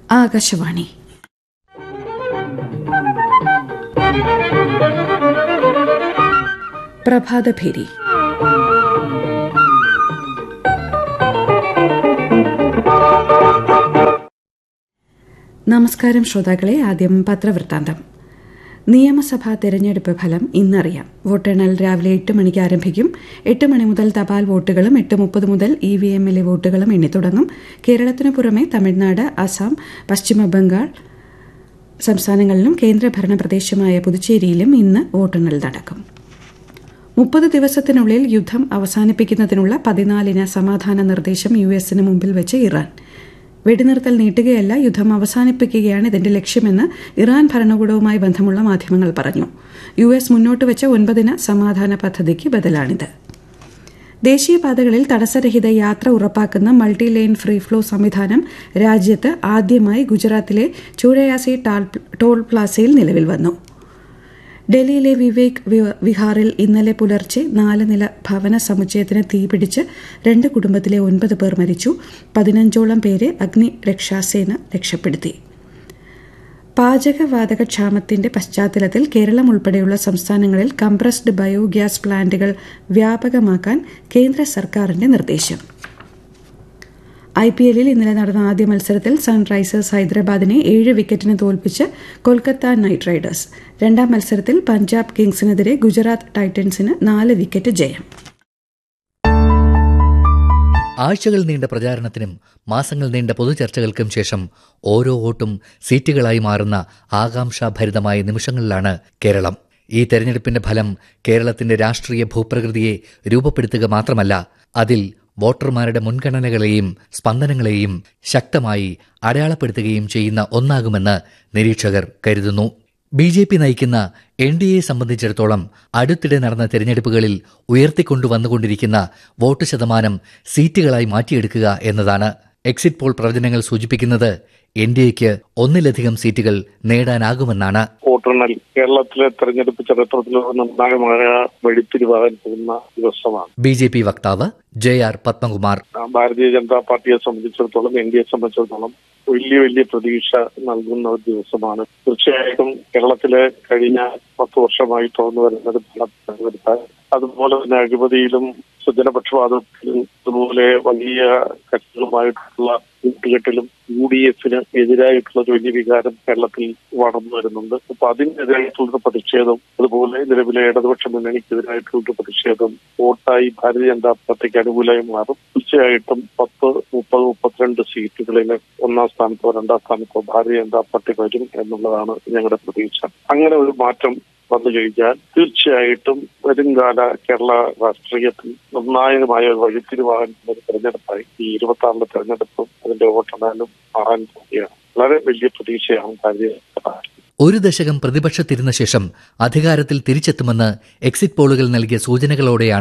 ആകാശവാണി പ്രഭാതഭേരി നമസ്കാരം ശ്രോതാക്കളെ ആദ്യം പത്രവൃത്താന്തം നിയമസഭാ തെരഞ്ഞെടുപ്പ് ഫലം ഇന്നറിയാം വോട്ടെണ്ണൽ രാവിലെ എട്ട് മണിക്ക് ആരംഭിക്കും എട്ട് മണി മുതൽ തപാൽ വോട്ടുകളും എട്ട് മുപ്പത് മുതൽ ഇ വി എമ്മിലെ വോട്ടുകളും എണ്ണിത്തുടങ്ങും കേരളത്തിനു പുറമെ തമിഴ്നാട് അസം പശ്ചിമ ബംഗാൾ സംസ്ഥാനങ്ങളിലും കേന്ദ്രഭരണ പ്രദേശമായ പുതുച്ചേരിയിലും ഇന്ന് വോട്ടെണ്ണൽ നടക്കും മുപ്പത് ദിവസത്തിനുള്ളിൽ യുദ്ധം അവസാനിപ്പിക്കുന്നതിനുള്ള പതിനാലിന് സമാധാന നിർദ്ദേശം യു എസിന് മുമ്പിൽ വെച്ച് ഇറാൻ വെടിനിർത്തൽ നീട്ടുകയല്ല യുദ്ധം അവസാനിപ്പിക്കുകയാണ് ഇതിന്റെ ലക്ഷ്യമെന്ന് ഇറാൻ ഭരണകൂടവുമായി ബന്ധമുള്ള മാധ്യമങ്ങൾ പറഞ്ഞു യു എസ് മുന്നോട്ട് വെച്ച ഒൻപതിന സമാധാന പദ്ധതിക്ക് ബദലാണിത് ദേശീയപാതകളിൽ തടസ്സരഹിത യാത്ര ഉറപ്പാക്കുന്ന മൾട്ടി ലെയിൻ ഫ്രീ ഫ്ലോ സംവിധാനം രാജ്യത്ത് ആദ്യമായി ഗുജറാത്തിലെ ചൂഴയാസി ടോൾ പ്ലാസയിൽ നിലവിൽ വന്നു ഡൽഹിയിലെ വിവേക് വിഹാറിൽ ഇന്നലെ പുലർച്ചെ നാല് നില ഭവന സമുച്ചയത്തിന് തീപിടിച്ച് രണ്ട് കുടുംബത്തിലെ ഒൻപത് പേർ മരിച്ചു പതിനഞ്ചോളം പേരെ അഗ്നിരക്ഷാസേന രക്ഷപ്പെടുത്തി പാചകവാതക ക്ഷാമത്തിന്റെ പശ്ചാത്തലത്തിൽ കേരളം ഉൾപ്പെടെയുള്ള സംസ്ഥാനങ്ങളിൽ കംപ്രസ്ഡ് ബയോഗ്യാസ് പ്ലാന്റുകൾ വ്യാപകമാക്കാൻ കേന്ദ്ര സർക്കാരിന്റെ നിർദ്ദേശം ഐ പി എല്ലിൽ ഇന്നലെ നടന്ന ആദ്യ മത്സരത്തിൽ സൺറൈസേഴ്സ് ഹൈദരാബാദിനെ ഏഴ് വിക്കറ്റിന് തോൽപ്പിച്ച് കൊൽക്കത്ത നൈറ്റ് റൈഡേഴ്സ് രണ്ടാം മത്സരത്തിൽ പഞ്ചാബ് കിങ്സിനെതിരെ ഗുജറാത്ത് ടൈറ്റൻസിന് നാല് വിക്കറ്റ് ജയം ആഴ്ചകൾ നീണ്ട പ്രചാരണത്തിനും മാസങ്ങൾ നീണ്ട പൊതുചർച്ചകൾക്കും ശേഷം ഓരോ വോട്ടും സീറ്റുകളായി മാറുന്ന ആകാംക്ഷാഭരിതമായ നിമിഷങ്ങളിലാണ് കേരളം ഈ തെരഞ്ഞെടുപ്പിന്റെ ഫലം കേരളത്തിന്റെ രാഷ്ട്രീയ ഭൂപ്രകൃതിയെ രൂപപ്പെടുത്തുക മാത്രമല്ല അതിൽ വോട്ടർമാരുടെ മുൻഗണനകളെയും സ്പന്ദനങ്ങളെയും ശക്തമായി അടയാളപ്പെടുത്തുകയും ചെയ്യുന്ന ഒന്നാകുമെന്ന് നിരീക്ഷകർ കരുതുന്നു ബി ജെ പി നയിക്കുന്ന എൻ ഡി എയെ സംബന്ധിച്ചിടത്തോളം അടുത്തിടെ നടന്ന തെരഞ്ഞെടുപ്പുകളിൽ ഉയർത്തിക്കൊണ്ടുവന്നുകൊണ്ടിരിക്കുന്ന വോട്ട് ശതമാനം സീറ്റുകളായി മാറ്റിയെടുക്കുക എന്നതാണ് എക്സിറ്റ് പോൾ പ്രവചനങ്ങൾ സൂചിപ്പിക്കുന്നത് എൻ ഡി എക്ക് ഒന്നിലധികം സീറ്റുകൾ നേടാനാകുമെന്നാണ് വോട്ടെണ്ണൽ കേരളത്തിലെ തെരഞ്ഞെടുപ്പ് ചരിത്രത്തിലെ നിർണായകമായ വെടിത്തിരിവാകാൻ പോകുന്ന ദിവസമാണ് ബി ജെ പി വക്താവ് ജെ ആർ പത്മകുമാർ ഭാരതീയ ജനതാ പാർട്ടിയെ സംബന്ധിച്ചിടത്തോളം എൻ ഡി എ സംബന്ധിച്ചിടത്തോളം വലിയ വലിയ പ്രതീക്ഷ നൽകുന്ന ഒരു ദിവസമാണ് തീർച്ചയായിട്ടും കേരളത്തിലെ കഴിഞ്ഞ പത്ത് വർഷമായി തുറന്നു വരുന്നത് തെരഞ്ഞെടുപ്പ് അതുപോലെ തന്നെ അഴിമതിയിലും ജനപക്ഷപാതത്തിലും അതുപോലെ വലിയ കക്ഷികളുമായിട്ടുള്ള കൂട്ടുകെട്ടിലും യു ഡി എഫിന് എതിരായിട്ടുള്ള ഒരു വലിയ വികാരം കേരളത്തിൽ വളർന്നു വരുന്നുണ്ട് അപ്പൊ അതിനെതിരായിട്ടുള്ള പ്രതിഷേധം അതുപോലെ നിലവിലെ ഇടതുപക്ഷ മുന്നണിക്കെതിരായിട്ടുള്ള പ്രതിഷേധം വോട്ടായി ഭാരതീയ ജനതാ പാർട്ടിക്ക് അനുകൂലമായി മാറും തീർച്ചയായിട്ടും പത്ത് മുപ്പത് മുപ്പത്തിരണ്ട് സീറ്റുകളിൽ ഒന്നാം സ്ഥാനത്തോ രണ്ടാം സ്ഥാനത്തോ ഭാരതീയ ജനതാ പാർട്ടി വരും എന്നുള്ളതാണ് ഞങ്ങളുടെ പ്രതീക്ഷ അങ്ങനെ ഒരു മാറ്റം വന്നു കഴിഞ്ഞാൽ തീർച്ചയായിട്ടും വരുംകാല കേരള രാഷ്ട്രീയത്തിൽ നിർണായകമായ ഒരു വഴിത്തിരിവാകാൻ ഒരു തെരഞ്ഞെടുപ്പായി ഈ ഇരുപത്തി ആറിലെ തെരഞ്ഞെടുപ്പും അതിന്റെ വോട്ടെണ്ണാലും മാറാൻ പോവുകയാണ് വളരെ വലിയ പ്രതീക്ഷയാണ് ഭാരതീയ ജനതാ പാർട്ടി ഒരു ദശകം പ്രതിപക്ഷത്തിരുന്ന ശേഷം അധികാരത്തിൽ തിരിച്ചെത്തുമെന്ന് എക്സിറ്റ് പോളുകൾ നൽകിയ സൂചനകളോടെയാണ്